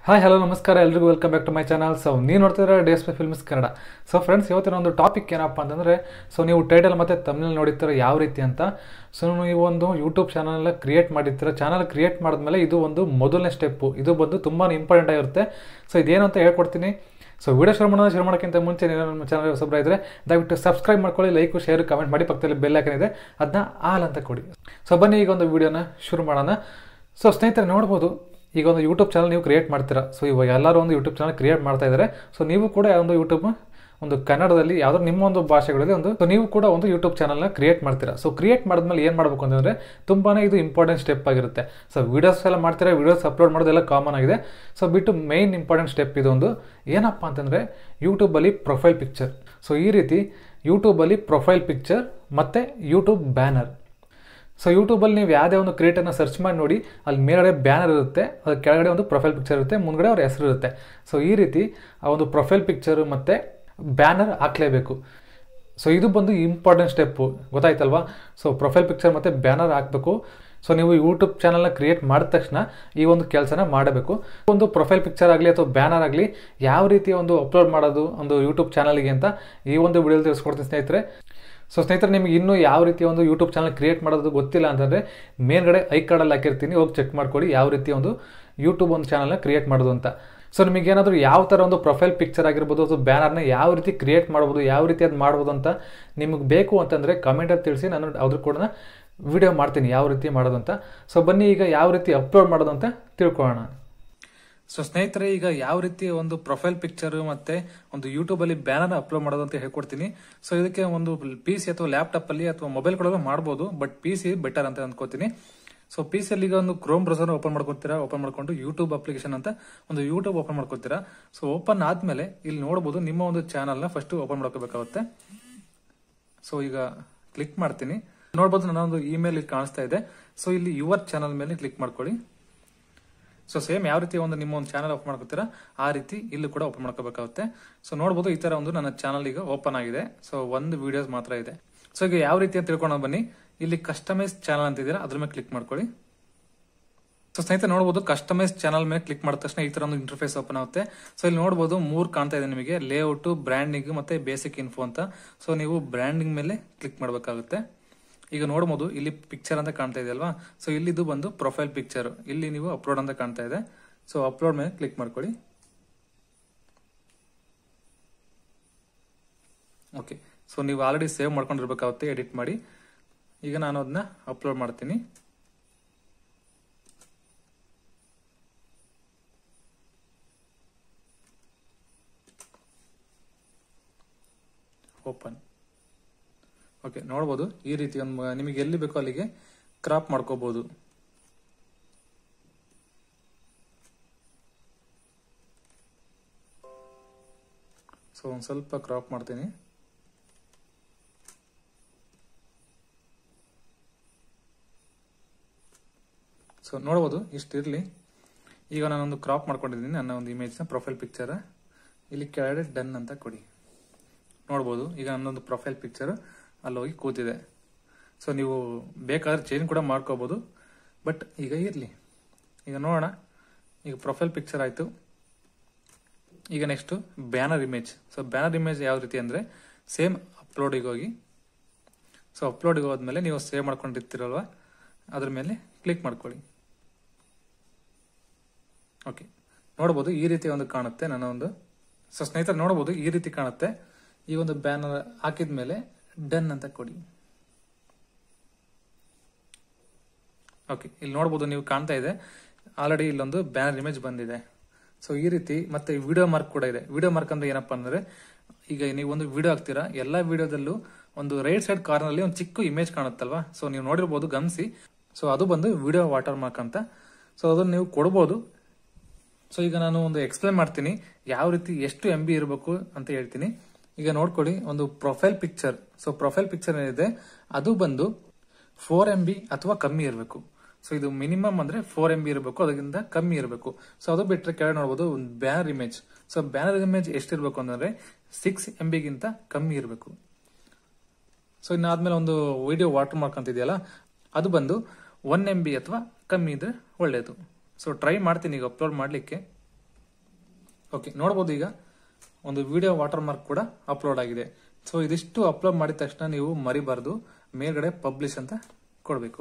hi hello ನಮಸ್ಕಾರ ಎಲ್ರಿಗೂ welcome back to my channel so ನೀವು ನೋಡ್ತಿದ್ರೆ D S P films Kannada so friends ಇವತ್ತಿನ ಒಂದು ಟಾಪಿಕ್ ಏನಪ್ಪ ಅಂತಂದರೆ ಸೊ ನೀವು ಟೈಟಲ್ ಮತ್ತು ತಮಿಳ್ ನೋಡಿರ್ತೀರ ಯಾವ ರೀತಿ ಅಂತ ಸೊ ನೀವು ಒಂದು ಯೂಟ್ಯೂಬ್ ಚಾನಲ್ ಕ್ರಿಯೇಟ್ ಮಾಡಿರ್ತೀರ ಚಾನಲ್ ಕ್ರಿಯೇಟ್ ಮಾಡಿದ್ಮೇಲೆ ಇದು ಒಂದು ಮೊದಲನೇ ಸ್ಟೆಪ್ಪು ಇದು ಬಂದು ತುಂಬಾ ಇಂಪಾರ್ಟೆಂಟ್ ಆಗಿರುತ್ತೆ ಸೊ ಇದೇನು ಅಂತ ಹೇಳ್ಕೊಡ್ತೀನಿ ಸೊ ವಿಡಿಯೋ ಶುರು ಮಾಡೋದು ಶುರು ಮಾಡೋಕ್ಕಿಂತ ಮುಂಚೆ ನೀವು ನಮ್ಮ ಚಾನಲ್ ಹೊಸಬ್ರ ಇದ್ದರೆ ದಯವಿಟ್ಟು ಸಬ್ಸ್ಕ್ರೈಬ್ ಮಾಡ್ಕೊಳ್ಳಿ ಲೈಕ್ ಶೇರ್ ಕಮೆಂಟ್ ಮಾಡಿ ಪಕ್ಕದಲ್ಲಿ ಬೆಲ್ ಇದೆ ಅದನ್ನ ಆಲ್ ಅಂತ ಕೊಡಿ ಸೊ ಬನ್ನಿ ಈಗ ಒಂದು ವಿಡಿಯೋನ ಶುರು ಮಾಡೋಣ ಸೊ ಸ್ನೇಹಿತರೆ ನೋಡ್ಬೋದು ಈಗ ಒಂದು ಯೂಟ್ಯೂಬ್ ಚಾನಲ್ ನೀವು ಕ್ರಿಯೇಟ್ ಮಾಡ್ತೀರಾ ಸೊ ಇವಾಗ ಎಲ್ಲರೂ ಒಂದು ಯೂಟ್ಯೂಬ್ ಚಾನಲ್ ಕ್ರಿಯೇಟ್ ಮಾಡ್ತಾ ಇದ್ದಾರೆ ಸೊ ನೀವು ಕೂಡ ಒಂದು ಯೂಟ್ಯೂಬ್ ಒಂದು ಕನ್ನಡದಲ್ಲಿ ಯಾವ್ದಾದ್ರು ನಿಮ್ಮ ಒಂದು ಭಾಷೆಗಳಲ್ಲಿ ಒಂದು ಸೊ ನೀವು ಕೂಡ ಒಂದು ಯೂಟ್ಯೂಬ್ ಚಾನಲ್ನ ಕ್ರಿಯೇಟ್ ಮಾಡ್ತೀರಾ ಸೊ ಕ್ರಿಯೇಟ್ ಮಾಡಿದ್ಮೇಲೆ ಏನು ಮಾಡಬೇಕು ಅಂತಂದರೆ ತುಂಬಾ ಇದು ಇಂಪಾರ್ಟೆಂಟ್ ಸ್ಟೆಪ್ ಆಗಿರುತ್ತೆ ಸೊ ವೀಡಿಯೋಸ್ ಎಲ್ಲ ಮಾಡ್ತೀರಾ ವೀಡಿಯೋಸ್ ಅಪ್ಲೋಡ್ ಮಾಡೋದೆಲ್ಲ ಕಾಮನ್ ಆಗಿದೆ ಸೊ ಬಿಟ್ಟು ಮೇಯ್ನ್ ಇಂಪಾರ್ಟೆಂಟ್ ಸ್ಟೆಪ್ ಇದೊಂದು ಏನಪ್ಪ ಅಂತಂದರೆ ಯೂಟ್ಯೂಬಲ್ಲಿ ಪ್ರೊಫೈಲ್ ಪಿಕ್ಚರ್ ಸೊ ಈ ರೀತಿ ಯೂಟ್ಯೂಬಲ್ಲಿ ಪ್ರೊಫೈಲ್ ಪಿಕ್ಚರ್ ಮತ್ತು ಯೂಟ್ಯೂಬ್ ಬ್ಯಾನರ್ ಸೊ ಯೂಟ್ಯೂಬಲ್ಲಿ ನೀವು ಯಾವುದೇ ಒಂದು ಕ್ರಿಯೇಟರ್ನ ಸರ್ಚ್ ಮಾಡಿ ನೋಡಿ ಅಲ್ಲಿ ಮೇಲ್ಗಡೆ ಬ್ಯಾನರ್ ಇರುತ್ತೆ ಅದ್ರ ಕೆಳಗಡೆ ಒಂದು ಪ್ರೊಫೈಲ್ ಪಿಕ್ಚರ್ ಇರುತ್ತೆ ಮುಂದ್ಗಡೆ ಅವ್ರ ಹೆಸರು ಇರುತ್ತೆ ಸೊ ಈ ರೀತಿ ಆ ಒಂದು ಪ್ರೊಫೈಲ್ ಪಿಕ್ಚರು ಮತ್ತು ಬ್ಯಾನರ್ ಹಾಕಲೇಬೇಕು ಸೊ ಇದು ಬಂದು ಇಂಪಾರ್ಟೆಂಟ್ ಸ್ಟೆಪ್ಪು ಗೊತ್ತಾಯ್ತಲ್ವಾ ಸೊ ಪ್ರೊಫೈಲ್ ಪಿಕ್ಚರ್ ಮತ್ತು ಬ್ಯಾನರ್ ಹಾಕಬೇಕು ಸೊ ನೀವು ಯೂಟ್ಯೂಬ್ ಚಾನಲ್ನ ಕ್ರಿಯೇಟ್ ಮಾಡಿದ ತಕ್ಷಣ ಈ ಒಂದು ಕೆಲಸನ ಮಾಡಬೇಕು ಒಂದು ಪ್ರೊಫೈಲ್ ಪಿಕ್ಚರ್ ಆಗಲಿ ಅಥವಾ ಬ್ಯಾನರ್ ಆಗಲಿ ಯಾವ ರೀತಿ ಒಂದು ಅಪ್ಲೋಡ್ ಮಾಡೋದು ಒಂದು ಯೂಟ್ಯೂಬ್ ಚಾನಲ್ಗೆ ಅಂತ ಈ ಒಂದು ವಿಡಿಯೋಲಿ ತಿಳಿಸ್ಕೊಡ್ತೀನಿ ಸ್ನೇಹಿತರೆ ಸೊ ಸ್ನೇಹಿತರೆ ನಿಮಗೆ ಇನ್ನೂ ಯಾವ ರೀತಿ ಒಂದು ಯೂಟ್ಯೂಬ್ ಚಾನಲ್ ಕ್ರಿಯೇಟ್ ಮಾಡೋದು ಗೊತ್ತಿಲ್ಲ ಅಂತಂದರೆ ಮೇಲ್ಗಡೆ ಐ ಕಾರ್ಡಲ್ಲಿ ಹಾಕಿರ್ತೀನಿ ಹೋಗಿ ಚೆಕ್ ಮಾಡ್ಕೊಳ್ಳಿ ಯಾವ ರೀತಿ ಒಂದು ಯೂಟ್ಯೂಬ್ ಒಂದು ಚಾನಲ್ನ ಕ್ರಿಯೇಟ್ ಮಾಡೋದು ಅಂತ ಸೊ ನಿಮಗೆ ಏನಾದರೂ ಯಾವ ಥರ ಒಂದು ಪ್ರೊಫೈಲ್ ಪಿಕ್ಚರ್ ಆಗಿರ್ಬೋದು ಅಥವಾ ಬ್ಯಾನರ್ನ ಯಾವ ರೀತಿ ಕ್ರಿಯೇಟ್ ಮಾಡ್ಬೋದು ಯಾವ ರೀತಿ ಅದು ಮಾಡ್ಬೋದು ಅಂತ ನಿಮಗೆ ಬೇಕು ಅಂತಂದರೆ ಕಮೆಂಟಲ್ಲಿ ತಿಳಿಸಿ ನಾನು ಅದ್ರ ಕೂಡ ವಿಡಿಯೋ ಮಾಡ್ತೀನಿ ಯಾವ ರೀತಿ ಮಾಡೋದು ಅಂತ ಸೊ ಬನ್ನಿ ಈಗ ಯಾವ ರೀತಿ ಅಪ್ಲೋಡ್ ಮಾಡೋದು ಅಂತ ತಿಳ್ಕೊಳ್ಳೋಣ ಸೊ ಸ್ನೇಹಿತರೆ ಈಗ ಯಾವ ರೀತಿ ಒಂದು ಪ್ರೊಫೈಲ್ ಪಿಕ್ಚರ್ ಮತ್ತೆ ಒಂದು ಯೂಟ್ಯೂಬ್ ಅಲ್ಲಿ ಬ್ಯಾನರ್ ಅಪ್ಲೋಡ್ ಮಾಡೋದು ಅಂತ ಹೇಳ್ಕೊಡ್ತೀನಿ ಸೊ ಇದಕ್ಕೆ ಒಂದು ಪಿ ಸಿ ಅಥವಾ ಲ್ಯಾಪ್ಟಾಪ್ ಅಲ್ಲಿ ಅಥವಾ ಮೊಬೈಲ್ ಕೂಡ ಮಾಡಬಹುದು ಬಟ್ ಪಿ ಸಿ ಬೆಟರ್ ಅಂತ ಅನ್ಕೋತೀನಿ ಸೊ ಪಿ ಸಿ ಅಲ್ಲಿ ಈಗ ಒಂದು ಕ್ರೋಮ್ ಬ್ರೌಸರ್ ಓಪನ್ ಮಾಡ್ಕೊತೀರಾ ಓಪನ್ ಮಾಡ್ಕೊಂಡು ಯೂಟ್ಯೂಬ್ ಅಪ್ಲಿಕೇಶನ್ ಅಂತ ಒಂದು ಯೂಟ್ಯೂಬ್ ಓಪನ್ ಮಾಡ್ಕೊತೀರಾ ಸೊ ಓಪನ್ ಆದ್ಮೇಲೆ ಇಲ್ಲಿ ನೋಡಬಹುದು ನಿಮ್ಮ ಒಂದು ಚಾನಲ್ ನ ಫಸ್ಟ್ ಓಪನ್ ಮಾಡ್ಕೋಬೇಕಾಗುತ್ತೆ ಸೊ ಈಗ ಕ್ಲಿಕ್ ಮಾಡ್ತೀನಿ ನೋಡಬಹುದು ನನ್ನ ಒಂದು ಇಮೇಲ್ ಇಲ್ಲಿ ಕಾಣಿಸ್ತಾ ಇದೆ ಸೊ ಇಲ್ಲಿ ಯುವರ್ ಚಾನಲ್ ಮೇಲೆ ಕ್ಲಿಕ್ ಮಾಡ್ಕೊಳ್ಳಿ ಸೊ ಸೇಮ್ ಯಾವ ರೀತಿ ಒಂದು ನಿಮ್ಮ ಒಂದು ಚಾನಲ್ ಓಪನ್ ಮಾಡ್ಕೋತೀರಾ ಆ ರೀತಿ ಇಲ್ಲೂ ಕೂಡ ಓಪನ್ ಮಾಡ್ಕೋಬೇಕಾಗುತ್ತೆ ಸೊ ನೋಡಬಹುದು ಈ ತರ ಒಂದು ನನ್ನ ಚಾನಲ್ ಈಗ ಓಪನ್ ಆಗಿದೆ ಸೊ ಒಂದು ವಿಡಿಯೋಸ್ ಮಾತ್ರ ಇದೆ ಸೊ ಈಗ ಯಾವ ರೀತಿ ಅಂತ ತಿಳ್ಕೊಂಡು ಬನ್ನಿ ಇಲ್ಲಿ ಕಸ್ಟಮೈಸ್ ಚಾನಲ್ ಅಂತಿದ್ದೀರಾ ಅದ್ರ ಮೇಲೆ ಕ್ಲಿಕ್ ಮಾಡ್ಕೊಳ್ಳಿ ಸೊ ಸ್ನೇಹಿತರೆ ನೋಡಬಹುದು ಕಸ್ಟಮೈಸ್ ಚಾನಲ್ ಮೇಲೆ ಕ್ಲಿಕ್ ಮಾಡಿದ ತಕ್ಷಣ ಈ ತರ ಒಂದು ಇಂಟರ್ಫೇಸ್ ಓಪನ್ ಆಗುತ್ತೆ ಸೊ ಇಲ್ಲಿ ನೋಡಬಹುದು ಮೂರ್ ಕಾಣ್ತಾ ಇದೆ ನಿಮಗೆ ಲೇಔಟ್ ಬ್ರ್ಯಾಂಡಿಂಗ್ ಮತ್ತೆ ಬೇಸಿಕ್ ಇನ್ಫೋ ಅಂತ ಸೊ ನೀವು ಬ್ರ್ಯಾಂಡಿಂಗ್ ಮೇಲೆ ಕ್ಲಿಕ್ ಮಾಡಬೇಕಾಗುತ್ತೆ ಈಗ ನೋಡಬಹುದು ಇಲ್ಲಿ ಪಿಕ್ಚರ್ ಅಂತ ಕಾಣ್ತಾ ಇದೆ ಅಲ್ವಾ ಸೊ ಇಲ್ಲಿದು ಬಂದು ಪ್ರೊಫೈಲ್ ಪಿಕ್ಚರ್ ಇಲ್ಲಿ ನೀವು ಅಪ್ಲೋಡ್ ಅಂತ ಕಾಣ್ತಾ ಇದೆ ಸೊ ಅಪ್ಲೋಡ್ ಮೇಲೆ ಕ್ಲಿಕ್ ಮಾಡ್ಕೊಳ್ಳಿ ಓಕೆ ಸೊ ನೀವು ಆಲ್ರೆಡಿ ಸೇವ್ ಮಾಡ್ಕೊಂಡಿರ್ಬೇಕಾಗುತ್ತೆ ಎಡಿಟ್ ಮಾಡಿ ಈಗ ನಾನು ಅದನ್ನ ಅಪ್ಲೋಡ್ ಮಾಡ್ತೀನಿ ಓಪನ್ ಓಕೆ ನೋಡ್ಬೋದು ಈ ರೀತಿ ಒಂದು ನಿಮಗೆ ಎಲ್ಲಿ ಬೇಕೋ ಅಲ್ಲಿಗೆ ಕ್ರಾಪ್ ಮಾಡ್ಕೋಬಹುದು ಸೊ ಒಂದು ಸ್ವಲ್ಪ ಕ್ರಾಪ್ ಮಾಡ್ತೀನಿ ಸೊ ನೋಡ್ಬೋದು ಇಷ್ಟಿರಲಿ ಈಗ ನಾನೊಂದು ಕ್ರಾಪ್ ಮಾಡ್ಕೊಂಡಿದ್ದೀನಿ ನನ್ನ ಒಂದು ಇಮೇಜ್ನ ಪ್ರೊಫೈಲ್ ಪಿಕ್ಚರ್ ಇಲ್ಲಿ ಕೆಳಗಡೆ ಡನ್ ಅಂತ ಕೊಡಿ ನೋಡ್ಬೋದು ಈಗ ನನ್ನೊಂದು ಪ್ರೊಫೈಲ್ ಪಿಕ್ಚರ್ ಅಲ್ಲಿ ಹೋಗಿ ಕೂತಿದೆ ಸೊ ನೀವು ಬೇಕಾದ್ರೆ ಚೇಂಜ್ ಕೂಡ ಮಾಡ್ಕೋಬಹುದು ಬಟ್ ಈಗ ಇರಲಿ ಈಗ ನೋಡೋಣ ಈಗ ಪ್ರೊಫೈಲ್ ಪಿಕ್ಚರ್ ಆಯಿತು ಈಗ next banner image so banner image ಯಾವ ರೀತಿ ಅಂದರೆ ಸೇಮ್ ಅಪ್ಲೋಡಿಗೆ ಹೋಗಿ ಸೊ ಅಪ್ಲೋಡಿಗೆ ಹೋದ್ಮೇಲೆ ನೀವು ಸೇವ್ ಮಾಡ್ಕೊಂಡಿರ್ತೀರಲ್ವ ಅದ್ರ ಮೇಲೆ ಕ್ಲಿಕ್ ಮಾಡ್ಕೊಳ್ಳಿ ಓಕೆ ನೋಡ್ಬೋದು ಈ ರೀತಿ ಒಂದು ಕಾಣುತ್ತೆ ನನ್ನ ಒಂದು ಸೊ ಸ್ನೇಹಿತರೆ ನೋಡ್ಬೋದು ಈ ರೀತಿ ಕಾಣುತ್ತೆ ಈ ಒಂದು ಬ್ಯಾನರ್ ಹಾಕಿದ ಮೇಲೆ ಡನ್ ಅಂತ ಕೊಡಿ ಓಕೆ ಇಲ್ಲಿ ನೋಡ್ಬೋದು ನೀವು ಕಾಣ್ತಾ ಇದೆ ಆಲ್ರೆಡಿ ಇಲ್ಲೊಂದು ಬ್ಯಾನರ್ ಇಮೇಜ್ ಬಂದಿದೆ ಸೊ ಈ ರೀತಿ ಮತ್ತೆ ವಿಡಿಯೋ ಮಾರ್ಕ್ ಕೂಡ ಇದೆ ವಿಡಿಯೋ ಮಾರ್ಕ್ ಅಂದ್ರೆ ಏನಪ್ಪಾ ಅಂದ್ರೆ ಈಗ ನೀವು ಒಂದು ವಿಡಿಯೋ ಹಾಕ್ತೀರಾ ಎಲ್ಲಾ ವಿಡಿಯೋದಲ್ಲೂ ಒಂದು ರೈಟ್ ಸೈಡ್ ಕಾರ್ನರ್ ಅಲ್ಲಿ ಒಂದು ಚಿಕ್ಕ ಇಮೇಜ್ ಕಾಣುತ್ತಲ್ವಾ ಸೊ ನೀವು ನೋಡಿರ್ಬೋದು ಗಮನಿಸಿ ಸೊ ಅದು ಬಂದು ವಿಡಿಯೋ ವಾಟರ್ ಮಾರ್ಕ್ ಅಂತ ಸೊ ಅದನ್ನ ನೀವು ಕೊಡ್ಬೋದು ಸೊ ಈಗ ನಾನು ಒಂದು ಎಕ್ಸ್ಪ್ಲೇನ್ ಮಾಡ್ತೀನಿ ಯಾವ ರೀತಿ ಎಷ್ಟು ಎಂ ಬಿ ಇರಬೇಕು ಅಂತ ಹೇಳ್ತೀನಿ ಈಗ ನೋಡ್ಕೊಳ್ಳಿ ಒಂದು profile picture so profile picture ಏನಿದೆ ಅದು ಬಂದು ಫೋರ್ ಎಂ ಬಿ ಅಥವಾ ಕಮ್ಮಿ ಇರಬೇಕು ಸೊ ಇದು ಮಿನಿಮಮ್ ಅಂದ್ರೆ ಫೋರ್ ಎಂ ಬಿ ಇರಬೇಕು ಅದಕ್ಕಿಂತ ಕಮ್ಮಿ ಇರಬೇಕು ಸೊ ಅದು ಬಿಟ್ಟರೆ ಕೆಳಗೆ ನೋಡಬಹುದು ಒಂದು banner image so banner image ಎಷ್ಟಿರ್ಬೇಕು ಅಂದ್ರೆ ಸಿಕ್ಸ್ ಎಂ ಬಿಗಿಂತ ಕಮ್ಮಿ ಇರಬೇಕು ಸೊ ಇನ್ನಾದ್ಮೇಲೆ ಒಂದು ವಿಡಿಯೋ ವಾಟರ್ ಮಾರ್ಕ್ ಅಂತ ಇದೆಯಲ್ಲ ಅದು ಬಂದು ಒನ್ ಎಂ ಬಿ ಅಥವಾ ಕಮ್ಮಿ ಇದ್ರೆ ಒಳ್ಳೇದು ಸೊ ಟ್ರೈ ಮಾಡ್ತೀನಿ ಈಗ ಅಪ್ಲೋಡ್ ಮಾಡಲಿಕ್ಕೆ ಓಕೆ ನೋಡ್ಬೋದು ಈಗ ಒಂದು ವಿಡಿಯೋ ವಾಟರ್ ಮಾರ್ಕ್ ಕೂಡ ಅಪ್ಲೋಡ್ ಆಗಿದೆ ಸೊ ಇದಿಷ್ಟು ಅಪ್ಲೋಡ್ ಮಾಡಿದ ತಕ್ಷಣ ನೀವು ಮರಿಬಾರ್ದು ಮೇಲ್ಗಡೆ ಪಬ್ಲಿಷ್ ಅಂತ ಕೊಡಬೇಕು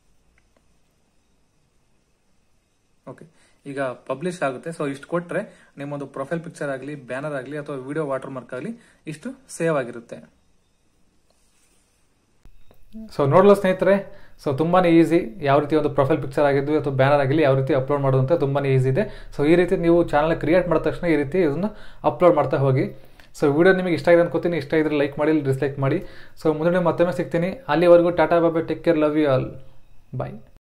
ಓಕೆ ಈಗ ಪಬ್ಲಿಷ್ ಆಗುತ್ತೆ ಸೊ ಇಷ್ಟು ಕೊಟ್ರೆ ನಿಮ್ಮೊಂದು ಪ್ರೊಫೈಲ್ ಪಿಕ್ಚರ್ ಆಗಲಿ ಬ್ಯಾನರ್ ಆಗಲಿ ಅಥವಾ ವಿಡಿಯೋ ವಾಟರ್ ಮಾರ್ಕ್ ಆಗಲಿ ಇಷ್ಟು ಸೇವ್ ಆಗಿರುತ್ತೆ ಸೊ ನೋಡಲು ಸ್ನೇಹಿತರೆ ಸೊ ತುಂಬಾ ಈಸಿ ಯಾವ ರೀತಿ ಒಂದು ಪ್ರೊಫೈಲ್ ಪಿಕ್ಚರ್ ಆಗಿದ್ದು ಅಥವಾ ಬ್ಯಾನರ್ ಆಗಿರಲಿ ಯಾವ ರೀತಿ ಅಪ್ಲೋಡ್ ಮಾಡೋದು ಅಂತ ತುಂಬಾ ಈಸಿ ಇದೆ ಸೊ ಈ ರೀತಿ ನೀವು ಚಾನಲ್ ಕ್ರಿಯೇಟ್ ಮಾಡಿದ ತಕ್ಷಣ ಈ ರೀತಿ ಇದನ್ನು ಅಪ್ಲೋಡ್ ಮಾಡ್ತಾ ಹೋಗಿ ಸೊ ವಿಡಿಯೋ ನಿಮಗೆ ಇಷ್ಟ ಆಗಿದೆ ಅನ್ಕೋತೀನಿ ಇಷ್ಟ ಇದ್ರೆ ಲೈಕ್ ಮಾಡಿ ಡಿಸ್ಲೈಕ್ ಮಾಡಿ ಸೊ ಮುಂದೆ ಮತ್ತೊಮ್ಮೆ ಸಿಗ್ತೀನಿ ಅಲ್ಲಿವರೆಗೂ ಟಾಟಾ ಬಾಬಾ take care love you all bye